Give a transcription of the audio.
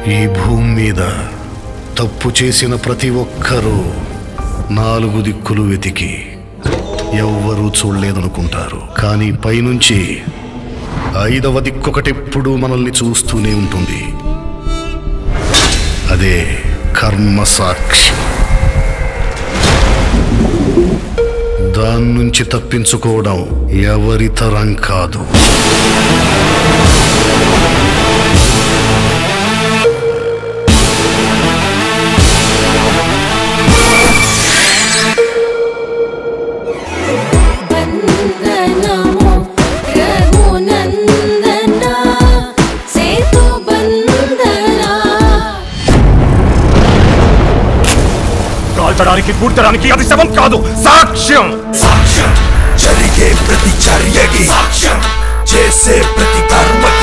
ఈ భూమి మీద తప్పు చేసిన ప్రతి ఒక్కరూ నాలుగు దిక్కులు వెతికి ఎవ్వరూ చూడలేదనుకుంటారు కానీ పైనుంచి ఐదవ దిక్కొకటెప్పుడూ మనల్ని చూస్తూనే ఉంటుంది అదే కర్మ సాక్షి దాని నుంచి తప్పించుకోవడం ఎవరి తరం కాదు వందనము రఘునందన సేతు బందనా కాల్చడానికి కూర్చడానికి అది శవం కాదు సాక్ష్యం సాక్ష్యం జరిగే ప్రతి చర్యకి సాక్ష్యం చేసే ప్రతి కర్మ